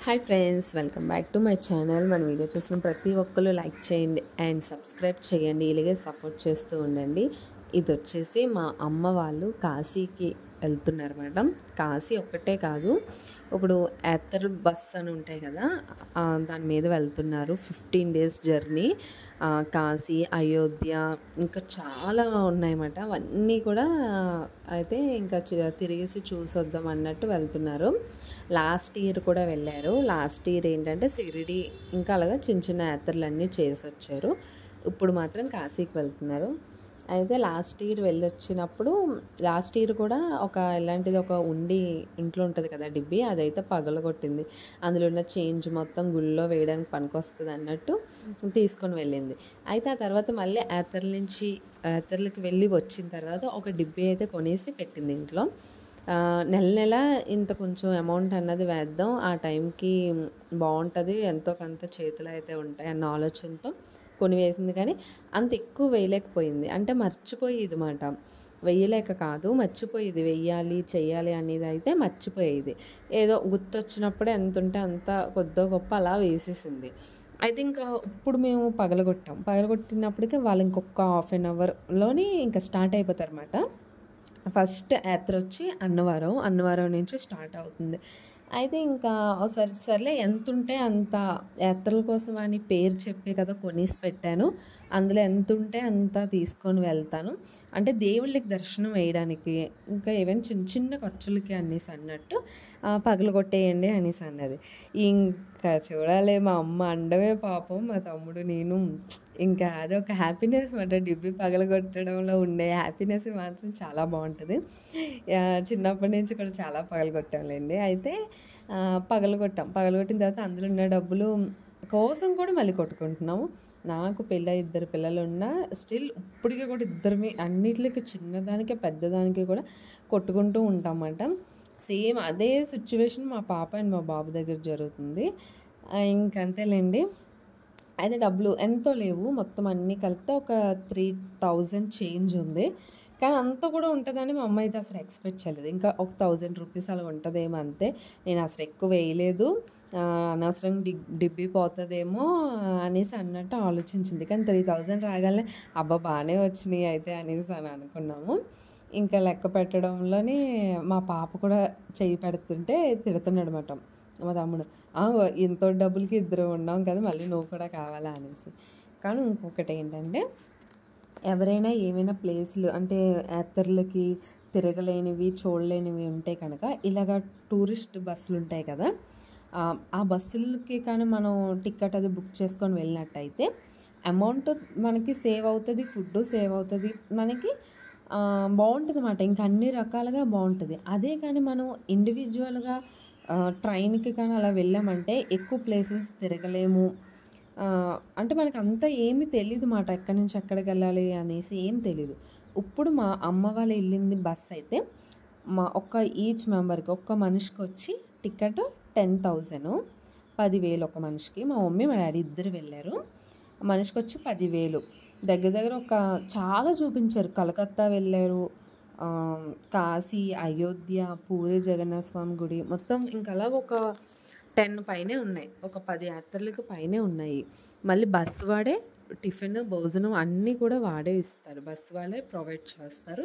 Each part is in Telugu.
hi friends welcome back to my channel మన వీడియో చూసిన ప్రతి ఒక్కరు లైక్ చేయండి అండ్ సబ్స్క్రైబ్ చేయండి ఇలాగే సపోర్ట్ చేస్తూ ఉండండి ఇది వచ్చేసి మా అమ్మ వాళ్ళు కాశీకి వెళ్తున్నారు మేడం కాశీ ఒక్కటే కాదు ఇప్పుడు యాత్ర బస్ అని ఉంటాయి కదా ఆ, దాని మీద వెళ్తున్నారు fifteen days journey Kashi Ayodhya ఇంకా చాలా ఉన్నాయన్నమాట అవన్నీ కూడా అయితే ఇంకా చి- తిరిగేసి చూసొద్దాం అన్నట్టు వెళ్తున్నారు లాస్ట్ ఇయర్ కూడా వెళ్ళారు లాస్ట్ ఇయర్ ఏంటంటే సిరిడి ఇంకా అలాగా చిన్న చిన్న యాత్రలన్నీ చేసి వచ్చారు ఇప్పుడు మాత్రం కాశీకి వెళ్తున్నారు అయితే లాస్ట్ ఇయర్ వెళ్ళొచ్చినప్పుడు లాస్ట్ ఇయర్ కూడా ఒక ఇలాంటిది ఒక ఉండి ఇంట్లో ఉంటుంది కదా డిబ్బి అదైతే పగలగొట్టింది అందులో ఉన్న చేంజ్ మొత్తం గుళ్ళో వేయడానికి పనికొస్తుంది అన్నట్టు తీసుకొని వెళ్ళింది అయితే ఆ తర్వాత మళ్ళీ యాత్రల నుంచి యాత్రలకి వెళ్ళి వచ్చిన తర్వాత ఒక డిబ్బి అయితే కొనేసి పెట్టింది ఇంట్లో ఆ, నెల నెల ఇంత కొంచెం అమౌంట్ అన్నది వేద్దాం ఆ టైంకి బాగుంటుంది ఎంతో కొంత చేతులు అయితే ఉంటాయి అన్న ఆలోచనతో కొని వేసింది కానీ అంత ఎక్కువ వేయలేకపోయింది అంటే మర్చిపోయేది మాట వెయ్యలేక కాదు మర్చిపోయేది వెయ్యాలి చెయ్యాలి అనేది అయితే మర్చిపోయేది ఏదో గుర్తొచ్చినప్పుడే ఎంత ఉంటే అంత కొద్దో గొప్ప అలా వేసేసింది అయితే ఇంకా ఇప్పుడు మేము పగలగొట్టాం పగలగొట్టినప్పటికీ వాళ్ళు ఇంకొక హాఫ్ అన్ అవర్లోని ఇంకా స్టార్ట్ అయిపోతారు అన్నమాట ఫస్ట్ యాత్ర వచ్చి అన్నవరం అన్నవరం నుంచి స్టార్ట్ అవుతుంది అయితే ఇంకా సరే సర్లే ఎంత ఉంటే అంత యాత్రల కోసం అని పేరు చెప్పే కదా కొనేసి పెట్టాను అందులో ఎంత ఉంటే అంత తీసుకొని వెళ్తాను అంటే దేవుళ్ళకి దర్శనం వేయడానికి ఇంకా ఏవైనా చిన్న చిన్న ఖర్చులకి అనేసి అన్నట్టు ఆ, పగలగొట్టేయండి అనేసి అన్నది ఇంకా చూడాలి మా అమ్మ అండమే పాపం మా తమ్ముడు నేను ఇంకా అది ఒక హ్యాపీనెస్ మాట డిబ్బి పగలగొట్టడంలో ఉండే హ్యాపీనెస్ మాత్రం చాలా బాగుంటుంది ఆ, చిన్నప్పటి నుంచి కూడా చాలా పగలగొట్టాంలేండి అయితే ఆ, పగలగొట్టాం పగలగొట్టిన తర్వాత అందులో ఉన్న డబ్బులు కోసం కూడా మళ్ళీ కొట్టుకుంటున్నాము నాకు పిల్ల ఇద్దరు పిల్లలు ఉన్నా స్టిల్ ఇప్పటికీ కూడా ఇద్దరిమి అన్నిటికి చిన్నదానికి పెద్దదానికి కూడా కొట్టుకుంటూ ఉంటామన్నమాట సేమ్ అదే సిచ్యువేషన్ మా పాప అండ్ మా బాబు దగ్గర జరుగుతుంది ఆ, ఇంకంతేలేండి అయితే డబ్బులు ఎంతో లేవు మొత్తం అన్నీ కలిపితే ఒక త్రీ థౌజండ్ చేంజ్ ఉంది కానీ అంత కూడా ఉంటుందని మా అమ్మ అయితే అసలు ఎక్స్పెక్ట్ చేయలేదు ఇంకా ఒక థౌజండ్ రూపీస్ అలా ఉంటుందేమో అంతే నేను అసలు ఎక్కువ వేయలేదు ఆ, అనవసరం డి డిబ్బి పోతుందేమో అనేసి అన్నట్టు ఆలోచించింది కానీ త్రీ థౌజండ్ రాగానే అబ్బా బాగానే వచ్చినాయి అయితే అనేసి అని అనుకున్నాము ఇంకా లెక్క పెట్టడంలోనే మా పాప కూడా చెయ్యి పెడుతుంటే తిడుతున్నాడు అనమాట మా తమ్ముడు "ఆ, ఇంత డబ్బులకి ఇద్దరు ఉన్నాం కదా మళ్ళీ నువ్వు కూడా కావాలా అనేసి కానీ ఇంకొకటి ఏంటంటే ఎవరైనా ఏమైనా ప్లేస్లు అంటే యాత్రలకి తిరగలేనివి చూడలేనివి ఉంటే కనుక ఇలాగ టూరిస్ట్ బస్సులు ఉంటాయి కదా ఆ, ఆ బస్సులకి కానీ మనం టికెట్ అది బుక్ చేసుకొని వెళ్ళినట్టయితే అమౌంట్ మనకి సేవ్ అవుతుంది ఫుడ్ సేవ్ అవుతుంది మనకి ఆ, బాగుంటుంది అన్నమాట ఇంకా అన్ని రకాలుగా బాగుంటుంది అదే కానీ మనం ఇండివిజువల్గా ట్రైన్కి కానీ అలా వెళ్ళామంటే ఎక్కువ ప్లేసెస్ తిరగలేము ఆ, అంటే మనకు అంత ఏమీ తెలియదు మాట ఎక్కడి నుంచి ఎక్కడికి వెళ్ళాలి అనేసి ఏం తెలియదు ఇప్పుడు మా అమ్మ వాళ్ళు వెళ్ళింది బస్ అయితే మా ఒక్క ఈచ్ మెంబర్కి ఒక్క మనిషికి వచ్చి టికెట్ టెన్ థౌజండ్ పదివేలు ఒక మనిషికి మా మమ్మీ మా డాడీ ఇద్దరు వెళ్ళారు మనిషికి వచ్చి పదివేలు దగ్గర దగ్గర ఒక చాలా చూపించారు కలకత్తా వెళ్ళారు ఆ, కాశీ అయోధ్య పూరి జగన్నాథ స్వామి గుడి మొత్తం ఇంకా అలాగ ఒక టెన్ పైనే ఉన్నాయి ఒక పది యాత్రలకు పైనే ఉన్నాయి మళ్ళీ బస్సు వాడే టిఫిన్ భోజనం అన్నీ కూడా వాడే ఇస్తారు బస్సు వాళ్ళే ప్రొవైడ్ చేస్తారు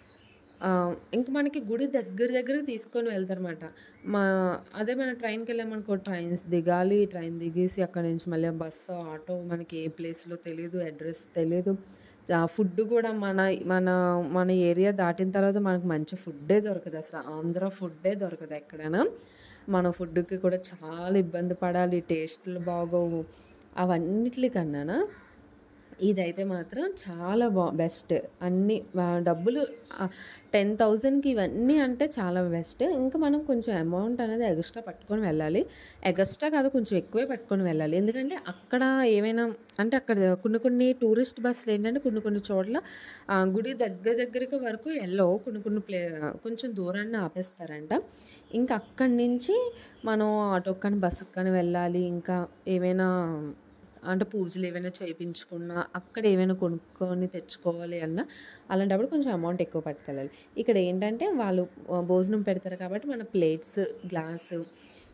ఆ, ఇంకా మనకి గుడి దగ్గర దగ్గర తీసుకొని వెళ్తారన్నమాట మా అదే మన ట్రైన్కి వెళ్ళామనుకో ట్రైన్స్ దిగాలి ట్రైన్ దిగేసి అక్కడ నుంచి మళ్ళీ బస్సు ఆటో మనకి ఏ ప్లేస్లో తెలియదు అడ్రస్ తెలియదు ఫుడ్ కూడా మన మన మన ఏరియా దాటిన తర్వాత మనకు మంచి ఫుడ్డే దొరకదు అసలు ఆంధ్ర ఫుడ్డే దొరకదు ఎక్కడైనా మన ఫుడ్కి కూడా చాలా ఇబ్బంది పడాలి టేస్ట్లు బాగోవు అవన్నిటికన్నా ఇదైతే మాత్రం చాలా బా బెస్ట్ అన్ని ఆ, డబ్బులు టెన్ థౌజండ్కి ఇవన్నీ అంటే చాలా బెస్ట్ ఇంకా మనం కొంచెం అమౌంట్ అనేది ఎక్స్ట్రా పట్టుకొని వెళ్ళాలి ఎక్స్ట్రా కాదు కొంచెం ఎక్కువే పట్టుకొని వెళ్ళాలి ఎందుకంటే అక్కడ ఏమైనా అంటే అక్కడ కొన్ని కొన్ని టూరిస్ట్ బస్సులు ఏంటంటే కొన్ని కొన్ని చోట్ల ఆ, గుడి దగ్గర దగ్గరికి వరకు వెళ్ళవు కొన్ని కొన్ని ప్లే కొంచెం దూరాన్ని ఆపేస్తారంట ఇంకా అక్కడి నుంచి మనం ఆటోకి కానీ బస్సుకి కానీ వెళ్ళాలి ఇంకా ఏమైనా అంటే పూజలు ఏమైనా చేయించుకున్నా అక్కడ ఏమైనా కొనుక్కొని తెచ్చుకోవాలి అన్న అలాంటప్పుడు కొంచెం అమౌంట్ ఎక్కువ పట్టుకెళ్ళాలి ఇక్కడ ఏంటంటే వాళ్ళు ఆ, భోజనం పెడతారు కాబట్టి మన ప్లేట్స్ గ్లాసు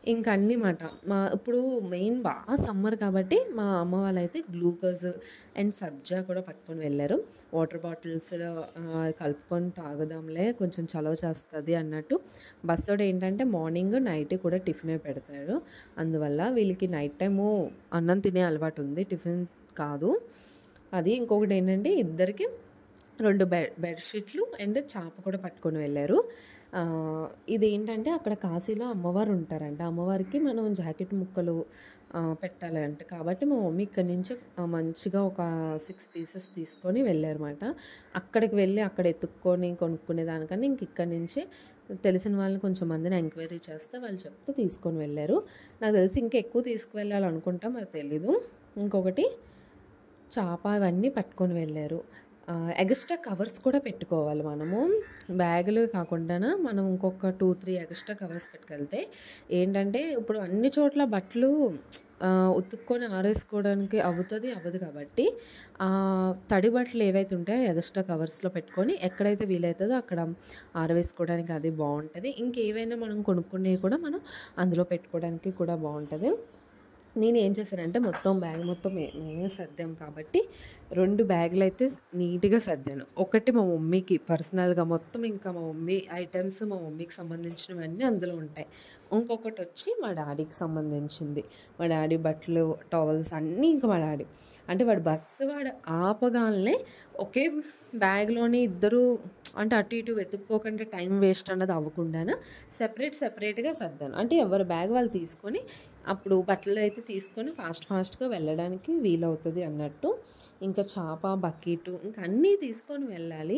ఇంక అన్నీ మాట మా ఇప్పుడు మెయిన్ బాగా సమ్మర్ కాబట్టి మా అమ్మ వాళ్ళైతే గ్లూకోజ్ అండ్ సబ్జా కూడా పట్టుకొని వెళ్ళారు వాటర్ బాటిల్స్లో కలుపుకొని తాగుదాంలే కొంచెం చలవ చేస్తుంది అన్నట్టు బస్సోడు ఏంటంటే మార్నింగ్ నైట్ కూడా టిఫినే పెడతారు అందువల్ల వీళ్ళకి నైట్ టైము అన్నం తినే అలవాటు ఉంది టిఫిన్ కాదు అది ఇంకొకటి ఏంటంటే ఇద్దరికి రెండు బెడ్ బెడ్షీట్లు అండ్ చాప కూడా పట్టుకొని వెళ్ళారు ఆ, ఇదేంటంటే అక్కడ కాశీలో అమ్మవారు ఉంటారంట అమ్మవారికి మనం జాకెట్ ముక్కలు ఆ, పెట్టాలి అంట కాబట్టి మా మమ్మీ ఇక్కడ నుంచి ఆ, మంచిగా ఒక సిక్స్ పీసెస్ తీసుకొని వెళ్ళారన్నమాట అక్కడికి వెళ్ళి అక్కడ ఎత్తుక్కొని కొనుక్కునే దానికన్నా ఇంక ఇక్కడ నుంచి తెలిసిన వాళ్ళని కొంచెం మందిని ఎంక్వైరీ చేస్తే వాళ్ళు చెప్తే తీసుకొని వెళ్ళారు నాకు తెలిసి ఇంకా ఎక్కువ తీసుకువెళ్ళాలనుకుంటా మరి తెలీదు ఇంకొకటి చాప అవన్నీ పట్టుకొని వెళ్ళారు ఎక్స్ట్రా కవర్స్ కూడా పెట్టుకోవాలి మనము బ్యాగులు కాకుండా మనం ఇంకొక టూ త్రీ ఎక్స్ట్రా కవర్స్ పెట్టుకెళ్తే ఏంటంటే ఇప్పుడు అన్ని చోట్ల బట్టలు ఆ, ఉతుక్కొని ఆరేసుకోవడానికి అవుతుంది అవ్వదు కాబట్టి ఆ తడి బట్టలు ఏవైతే ఉంటాయో ఎక్స్ట్రా కవర్స్లో పెట్టుకొని ఎక్కడైతే వీలవుతుందో అక్కడ ఆరవేసుకోవడానికి అది బాగుంటుంది ఇంకేవైనా మనం కొనుక్కునేవి కూడా మనం అందులో పెట్టుకోవడానికి కూడా బాగుంటుంది నేను ఏం చేశానంటే మొత్తం బ్యాగ్ మొత్తం మే- మేమే సర్దాం కాబట్టి రెండు బ్యాగులు అయితే నీట్గా సర్దాను ఒకటి మా మమ్మీకి పర్సనల్గా మొత్తం ఇంకా మా మమ్మీ ఐటమ్స్ మా మమ్మీకి సంబంధించినవన్నీ అందులో ఉంటాయి ఇంకొకటి వచ్చి మా డాడీకి సంబంధించింది మా డాడీ బట్టలు టవల్స్ అన్నీ ఇంకా మా డాడీ అంటే వాడు బస్సు వాడు ఆపగానే ఒకే బ్యాగ్లోని ఇద్దరు అంటే అటు ఇటు వెతుక్కోకుండా టైం వేస్ట్ అన్నది అవ్వకుండా సెపరేట్ సెపరేట్గా సర్దాను అంటే ఎవరి బ్యాగ్ వాళ్ళు తీసుకొని అప్పుడు బట్టలు అయితే తీసుకొని ఫాస్ట్ ఫాస్ట్గా వెళ్ళడానికి వీలవుతుంది అన్నట్టు ఇంకా చాప బకెట్ ఇంకా అన్నీ తీసుకొని వెళ్ళాలి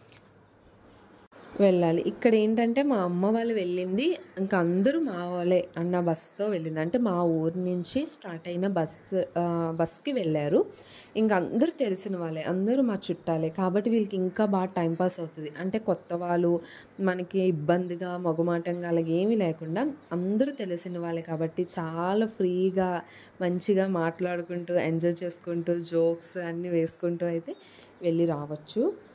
వెళ్ళాలి ఇక్కడ ఏంటంటే మా అమ్మ వాళ్ళు వెళ్ళింది ఇంకా అందరూ మా వాళ్ళే అన్న బస్తో వెళ్ళింది అంటే మా ఊరి నుంచి స్టార్ట్ అయిన బస్ ఆ, బస్కి వెళ్ళారు ఇంకా అందరూ తెలిసిన వాళ్ళే అందరూ మా చుట్టాలే కాబట్టి వీళ్ళకి ఇంకా బాగా టైంపాస్ అవుతుంది అంటే కొత్త వాళ్ళు మనకి ఇబ్బందిగా మొగమాటంగా అలాగే ఏమీ లేకుండా అందరూ తెలిసిన వాళ్ళే కాబట్టి చాలా ఫ్రీగా మంచిగా మాట్లాడుకుంటూ ఎంజాయ్ చేసుకుంటూ జోక్స్ అన్నీ వేసుకుంటూ అయితే వెళ్ళి రావచ్చు